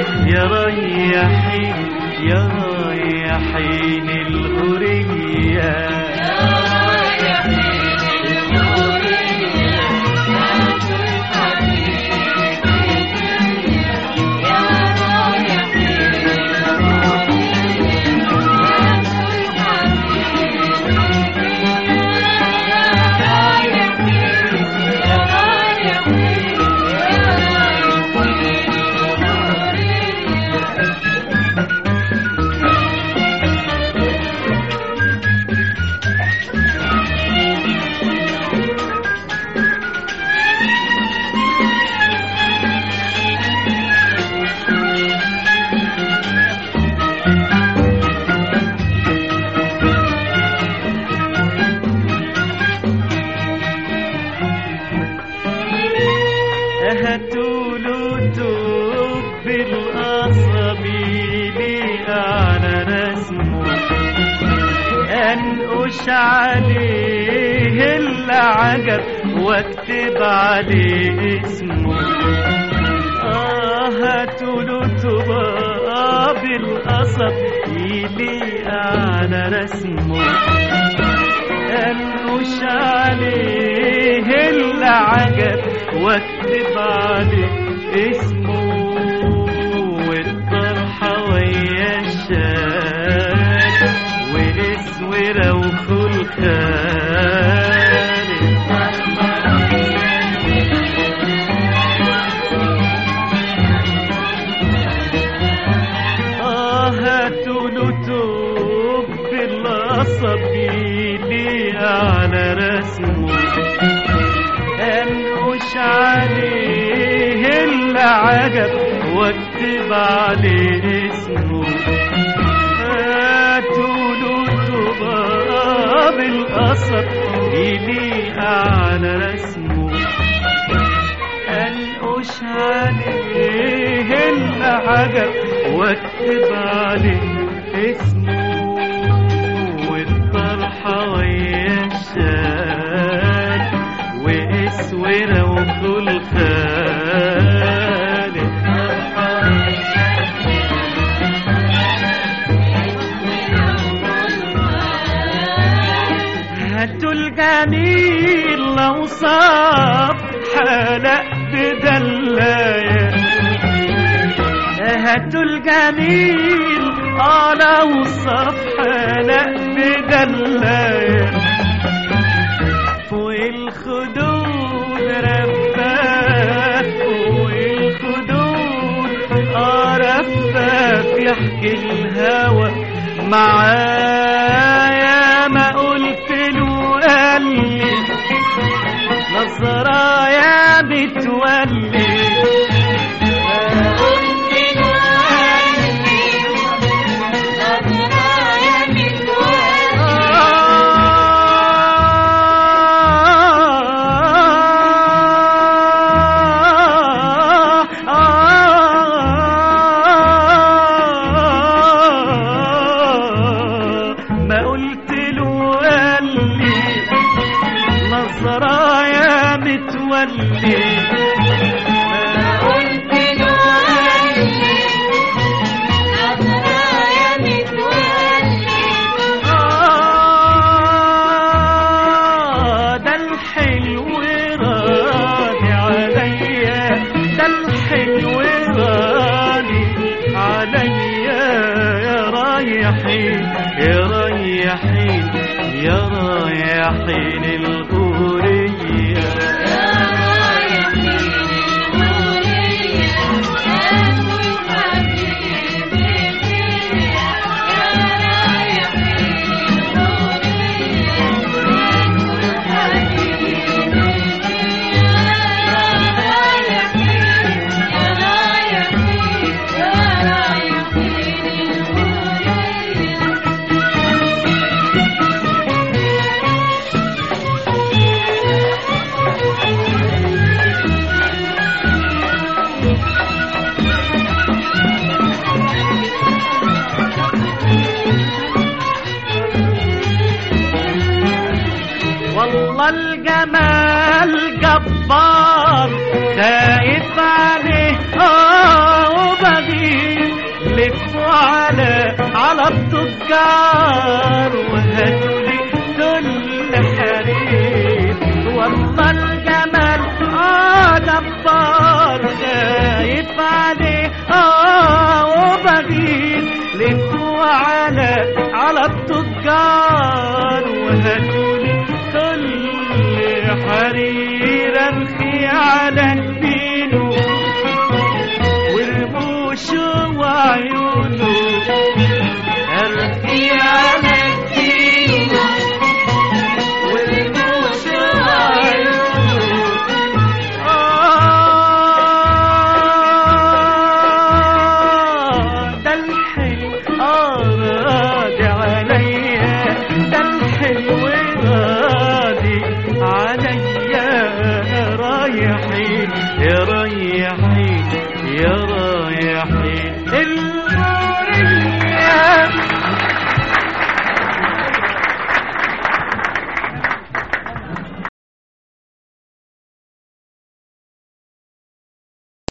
يا ريحين يا ريحين الغرية هاتولو توب بالقصب لي على رسمه انقش عليه العجب واكتب عليه اسمه آه هاتولو توبا بالقصب يلي على رسمه انقش عليه العجب واكتب عليه اسمه والطرحة ويا الشال واسورة وخلخال آه هاتولو توب بالقصب لي على رسمه انقش عليه العجب واكتب عليه اسمه هاتولو توبا بالقصب لي على رسمه انقش عليه العجب واكتب عليه اسمه والطرحة ويا الشال واسورة وكل خال هاتوا الجميل لو صاب حلق بدلاية هاتوا الجميل اه لو صاب حلق بدلاية فوق الخدود رفاف فوق الخدود اه رفاف يحكي الهوى معايا ما قلت له قال لي نظرة يا بتولي ما قلت له قال لي نظرة يا متولي آه، ده الحلو راضي عليا ده الحلو راضي عليا يا رايحين يا رايحين يا رايحين الغورية والله الجمال جبار خايف عليه اه وبغير على على التجار وهاتولي كل حرير والله الجمال اه جبار خايف عليه اه وبغير لفوا على على التجار وهاتولي كل حرير ارخي على جبينه ورموشه وعيونه ارخي على جبينه ورموشه وعيونه آه ده الحلو آه راضي عليا ده الحلو راضي عليا رايحين يا رايحين يا رايحين